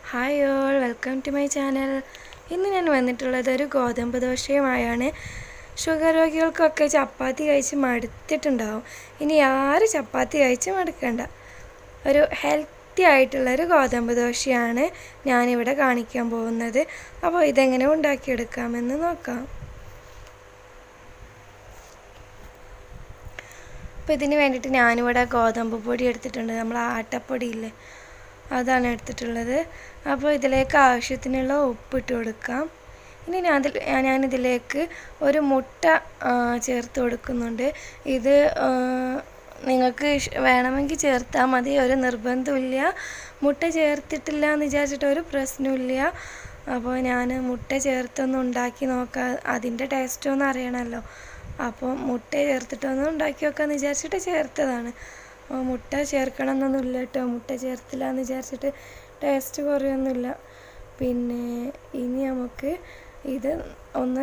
hi all welcome to my channel ഇന്ന് ഞാൻ വന്നിട്ടുള്ളത് ഒരു ഗോതമ്പ് ദോശയുമായാണ് ഷുഗർ രോഗികൾക്കൊക്കെ ചപ്പാത്തി കഴിച്ച് മടുത്തിട്ടുണ്ടാവും ഇനി ആരും ചപ്പാത്തി കഴിച്ച് മടുക്കണ്ട ഒരു ഹെൽത്തി ആയിട്ടുള്ളൊരു ഗോതമ്പ് ദോശയാണ് ഞാനിവിടെ കാണിക്കാൻ പോകുന്നത് അപ്പോൾ ഇതെങ്ങനെ ഉണ്ടാക്കിയെടുക്കാമെന്ന് നോക്കാം അപ്പോൾ ഇതിന് വേണ്ടിയിട്ട് ഞാനിവിടെ ഗോതമ്പ് പൊടി എടുത്തിട്ടുണ്ട് നമ്മൾ ആട്ടപ്പൊടി ഇല്ലേ അതാണ് എടുത്തിട്ടുള്ളത് അപ്പോൾ ഇതിലേക്ക് ആവശ്യത്തിനുള്ള ഉപ്പിട്ട് കൊടുക്കാം ഇനി ഞാൻ അതിൽ ഞാനിതിലേക്ക് ഒരു മുട്ട ചേർത്ത് കൊടുക്കുന്നുണ്ട് ഇത് നിങ്ങൾക്ക് വേണമെങ്കിൽ ചേർത്താൽ മതി ഒരു നിർബന്ധമില്ല മുട്ട ചേർത്തിട്ടില്ല എന്ന് വിചാരിച്ചിട്ട് ഒരു പ്രശ്നമില്ല അപ്പോൾ ഞാൻ മുട്ട ചേർത്തൊന്ന് ഉണ്ടാക്കി നോക്കാം അതിൻ്റെ ടേസ്റ്റ് ഒന്ന് അറിയണമല്ലോ അപ്പോൾ മുട്ട ചേർത്തിട്ടൊന്ന് ഉണ്ടാക്കി നോക്കാമെന്ന് വിചാരിച്ചിട്ട് ചേർത്തതാണ് മുട്ട ചേർക്കണം എന്നൊന്നുമില്ല കേട്ടോ മുട്ട ചേർത്തില്ല എന്ന് വിചാരിച്ചിട്ട് ടേസ്റ്റ് കുറയൊന്നുമില്ല പിന്നെ ഇനി നമുക്ക് ഇത് ഒന്ന്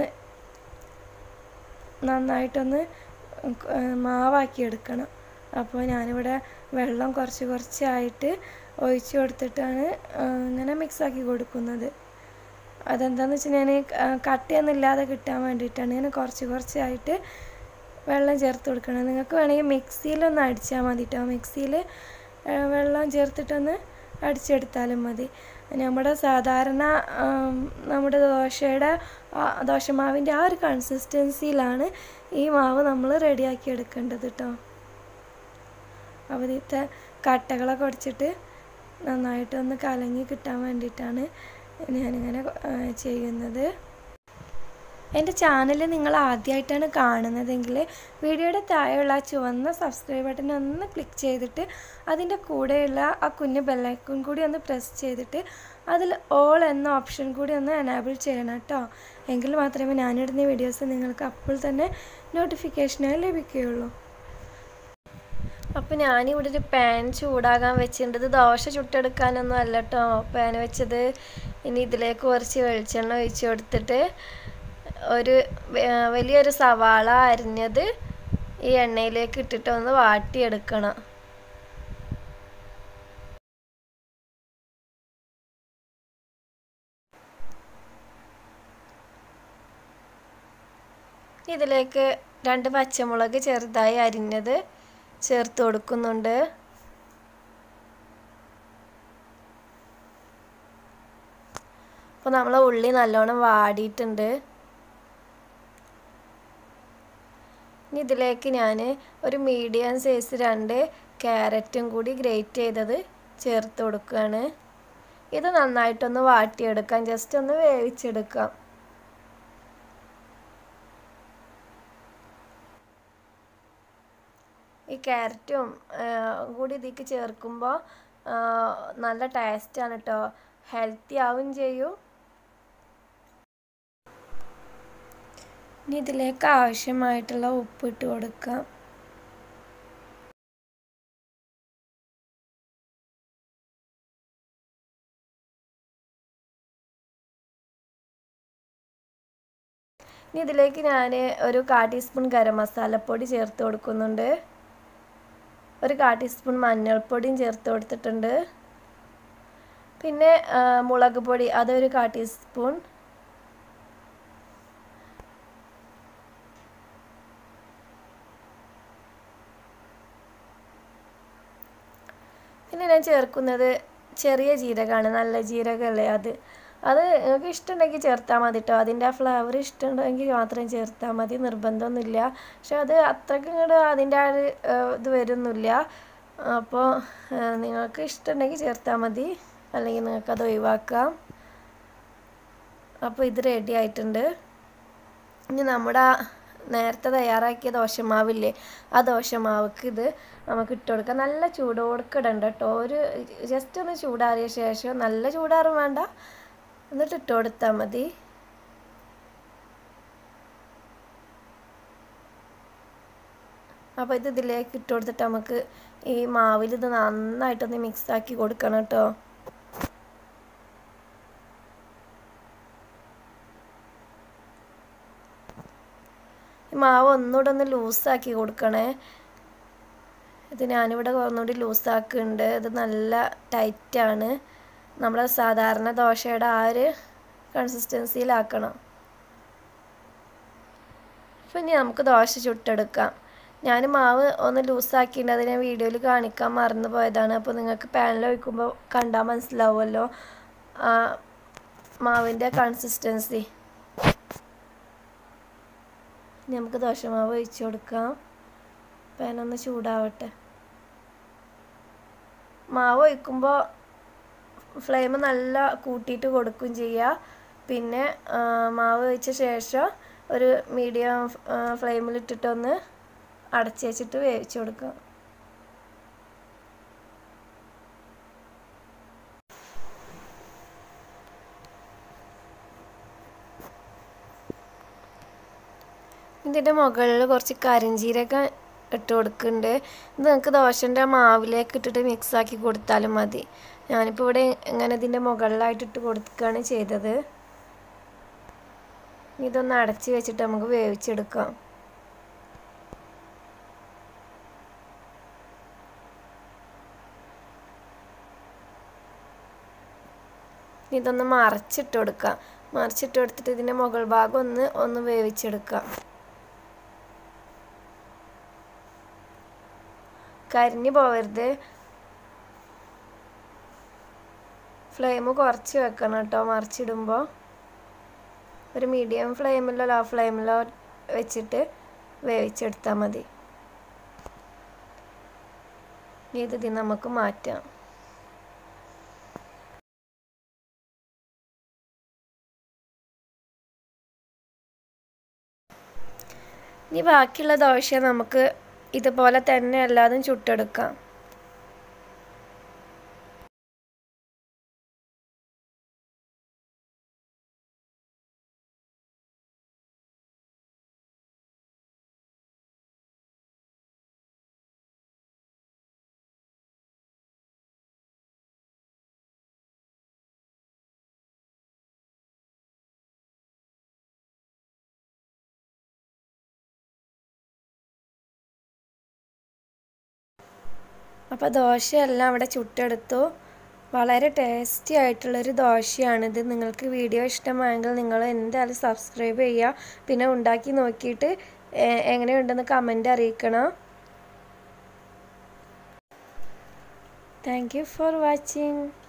നന്നായിട്ടൊന്ന് മാവാക്കി എടുക്കണം അപ്പോൾ ഞാനിവിടെ വെള്ളം കുറച്ച് കുറച്ചായിട്ട് ഒഴിച്ചു കൊടുത്തിട്ടാണ് ഇങ്ങനെ മിക്സാക്കി കൊടുക്കുന്നത് അതെന്താണെന്ന് വെച്ചാൽ ഞാൻ കട്ടയൊന്നും ഇല്ലാതെ കിട്ടാൻ വേണ്ടിയിട്ടാണ് ഇങ്ങനെ കുറച്ച് കുറച്ചായിട്ട് വെള്ളം ചേർത്ത് കൊടുക്കണം നിങ്ങൾക്ക് വേണമെങ്കിൽ മിക്സിയിലൊന്ന് അടിച്ചാൽ മതി കേട്ടോ മിക്സിയിൽ വെള്ളം ചേർത്തിട്ടൊന്ന് അടിച്ചെടുത്താലും മതി നമ്മുടെ സാധാരണ നമ്മുടെ ദോശയുടെ ദോശമാവിൻ്റെ ആ ഒരു കൺസിസ്റ്റൻസിയിലാണ് ഈ മാവ് നമ്മൾ റെഡിയാക്കി എടുക്കേണ്ടത് കേട്ടോ അപ്പോൾ ഇതിത്തെ കട്ടകളൊക്കെ ഒടിച്ചിട്ട് നന്നായിട്ടൊന്ന് കലങ്ങി കിട്ടാൻ വേണ്ടിയിട്ടാണ് ഞാനിങ്ങനെ ചെയ്യുന്നത് എൻ്റെ ചാനൽ നിങ്ങൾ ആദ്യമായിട്ടാണ് കാണുന്നതെങ്കിൽ വീഡിയോയുടെ താഴെയുള്ള ആ ചുവന്ന സബ്സ്ക്രൈബ് ബട്ടൺ ഒന്ന് ക്ലിക്ക് ചെയ്തിട്ട് അതിൻ്റെ കൂടെയുള്ള ആ കുഞ്ഞ് ബെല്ലൈക്കൺ കൂടി ഒന്ന് പ്രസ് ചെയ്തിട്ട് അതിൽ ഓൾ എന്ന ഓപ്ഷൻ കൂടി ഒന്ന് എനാബിൾ ചെയ്യണം കേട്ടോ എങ്കിൽ മാത്രമേ ഞാനിടുന്ന വീഡിയോസ് നിങ്ങൾക്ക് അപ്പോൾ തന്നെ നോട്ടിഫിക്കേഷനായി ലഭിക്കുകയുള്ളൂ അപ്പോൾ ഞാനിവിടെ ഒരു പാൻ ചൂടാകാൻ വെച്ചിട്ടുണ്ട് ഇത് ദോശ ചുട്ടെടുക്കാനൊന്നും അല്ല കേട്ടോ പാൻ വെച്ചത് ഇനി ഇതിലേക്ക് കുറച്ച് വെളിച്ചെണ്ണ ഒഴിച്ച് കൊടുത്തിട്ട് ഒരു വലിയൊരു സവാള അരിഞ്ഞത് ഈ എണ്ണയിലേക്ക് ഇട്ടിട്ട് ഒന്ന് വാട്ടിയെടുക്കണം ഇതിലേക്ക് രണ്ട് പച്ചമുളക് ചെറുതായി അരിഞ്ഞത് ചേർത്ത് കൊടുക്കുന്നുണ്ട് അപ്പോൾ നമ്മൾ ഉള്ളി നല്ലോണം വാടിയിട്ടുണ്ട് ഇനി ഇതിലേക്ക് ഞാൻ ഒരു മീഡിയം സൈസ് രണ്ട് ക്യാരറ്റും കൂടി ഗ്രേറ്റ് ചെയ്തത് ചേർത്ത് കൊടുക്കുകയാണ് ഇത് നന്നായിട്ടൊന്ന് വാട്ടിയെടുക്കാം ജസ്റ്റ് ഒന്ന് വേവിച്ചെടുക്കാം ഈ ക്യാരറ്റും കൂടി ഇതിലേക്ക് ചേർക്കുമ്പോൾ നല്ല ടേസ്റ്റാണ് കേട്ടോ ഹെൽത്തി ആവും ചെയ്യും ഇനി ഇതിലേക്ക് ആവശ്യമായിട്ടുള്ള ഉപ്പ് ഇട്ട് കൊടുക്കാം ഇനി ഇതിലേക്ക് ഞാൻ ഒരു കാ ടീസ്പൂൺ ഗരം മസാലപ്പൊടി ചേർത്ത് കൊടുക്കുന്നുണ്ട് ഒരു കാ ടീസ്പൂൺ മഞ്ഞൾപ്പൊടിയും ചേർത്ത് കൊടുത്തിട്ടുണ്ട് പിന്നെ മുളക് പൊടി അതൊരു കാ ടീസ്പൂൺ പിന്നെ ഞാൻ ചേർക്കുന്നത് ചെറിയ ജീരകമാണ് നല്ല ജീരകമല്ലേ അത് അത് നിങ്ങൾക്ക് ഇഷ്ടമുണ്ടെങ്കിൽ ചേർത്താൽ മതി കേട്ടോ അതിൻ്റെ ആ ഫ്ലേവർ ഇഷ്ടമുണ്ടെങ്കിൽ മാത്രം ചേർത്താൽ മതി നിർബന്ധമൊന്നുമില്ല പക്ഷെ അത് അത്രയ്ക്ക് ഇങ്ങോട്ട് അതിൻ്റെ ആ ഒരു ഇത് വരുന്നില്ല അപ്പോൾ നിങ്ങൾക്ക് ഇഷ്ടമുണ്ടെങ്കിൽ ചേർത്താൽ മതി അല്ലെങ്കിൽ നിങ്ങൾക്കത് ഒഴിവാക്കാം അപ്പോൾ ഇത് റെഡി ആയിട്ടുണ്ട് ഇനി നമ്മുടെ നേരത്തെ തയ്യാറാക്കിയ ദോശമാവില്ലേ ആ ദോശമാവക്ക് ഇത് നമുക്ക് ഇട്ട് കൊടുക്കാം നല്ല ചൂടോടുക്ക് ഇടണ്ട കേട്ടോ ഒരു ജസ്റ്റ് ഒന്ന് ചൂടാറിയ ശേഷം നല്ല ചൂടാറും വേണ്ട എന്നിട്ട് ഇട്ട് കൊടുത്താൽ മതി അപ്പോൾ ഇത് ഇതിലേക്ക് ഇട്ട് കൊടുത്തിട്ട് നമുക്ക് ഈ മാവിൽ ഇത് നന്നായിട്ടൊന്ന് മിക്സാക്കി കൊടുക്കണം കേട്ടോ മാവ് ഒന്നുകൂടെ ഒന്ന് ലൂസാക്കി കൊടുക്കണേ ഇത് ഞാനിവിടെ ഒന്നുകൂടി ലൂസാക്കുന്നുണ്ട് ഇത് നല്ല ടൈറ്റാണ് നമ്മൾ സാധാരണ ദോശയുടെ ആ ഒരു കൺസിസ്റ്റൻസിയിലാക്കണം അപ്പം ഇനി നമുക്ക് ദോശ ചുട്ടെടുക്കാം ഞാൻ മാവ് ഒന്ന് ലൂസാക്കിയിട്ട് അത് ഞാൻ വീഡിയോയിൽ കാണിക്കാൻ മറന്നു പോയതാണ് അപ്പോൾ നിങ്ങൾക്ക് പാനിൽ ഒഴിക്കുമ്പോൾ കണ്ടാൽ മനസ്സിലാവുമല്ലോ ആ മാവിൻ്റെ കൺസിസ്റ്റൻസി ഇനി നമുക്ക് ദോശമാവ് ഒഴിച്ചു കൊടുക്കാം പാനൊന്ന് ചൂടാവട്ടെ മാവ് ഒഴിക്കുമ്പോൾ ഫ്ലെയിം നല്ല കൂട്ടിയിട്ട് കൊടുക്കുകയും ചെയ്യുക പിന്നെ മാവ് ഒഴിച്ച ശേഷം ഒരു മീഡിയം ഫ്ലെയിമിലിട്ടിട്ടൊന്ന് അടച്ച് വെച്ചിട്ട് വേവിച്ച് കൊടുക്കുക ഇതിൻ്റെ മുകളിൽ കുറച്ച് കരിഞ്ചീരകം ഇട്ട് കൊടുക്കുന്നുണ്ട് ഇത് നിങ്ങൾക്ക് ദോശൻ്റെ മാവിലേക്ക് ഇട്ടിട്ട് മിക്സാക്കി കൊടുത്താലും മതി ഞാനിപ്പോൾ ഇവിടെ ഇങ്ങനെ ഇതിൻ്റെ മുകളിലായിട്ട് ഇട്ട് കൊടുക്കുകയാണ് ചെയ്തത് ഇതൊന്ന് അടച്ച് വെച്ചിട്ട് നമുക്ക് വേവിച്ചെടുക്കാം ഇതൊന്ന് മറച്ചിട്ട് കൊടുക്കാം മറിച്ചിട്ട് കൊടുത്തിട്ട് ഇതിൻ്റെ മുകൾ ഭാഗം ഒന്ന് ഒന്ന് വേവിച്ചെടുക്കാം കരിഞ്ഞു പോവരുത് ഫ്ലെയിം കുറച്ച് വെക്കണം കേട്ടോ മറിച്ചിടുമ്പോൾ ഒരു മീഡിയം ഫ്ലെയിമിലോ ലോ ഫ്ലെയിമിലോ വെച്ചിട്ട് വേവിച്ചെടുത്താൽ മതി ഇത് ഇതിൽ നമുക്ക് മാറ്റാം ഇനി ബാക്കിയുള്ള ദോശ നമുക്ക് ഇതുപോലെ തന്നെ എല്ലാതും ചുട്ടെടുക്കാം അപ്പോൾ ദോശയെല്ലാം ഇവിടെ ചുട്ടെടുത്തു വളരെ ടേസ്റ്റി ആയിട്ടുള്ളൊരു ദോശയാണിത് നിങ്ങൾക്ക് വീഡിയോ ഇഷ്ടമായെങ്കിൽ നിങ്ങൾ എന്തായാലും സബ്സ്ക്രൈബ് ചെയ്യുക പിന്നെ ഉണ്ടാക്കി നോക്കിയിട്ട് എങ്ങനെയുണ്ടെന്ന് കമൻ്റ് അറിയിക്കണം താങ്ക് യു ഫോർ വാച്ചിങ്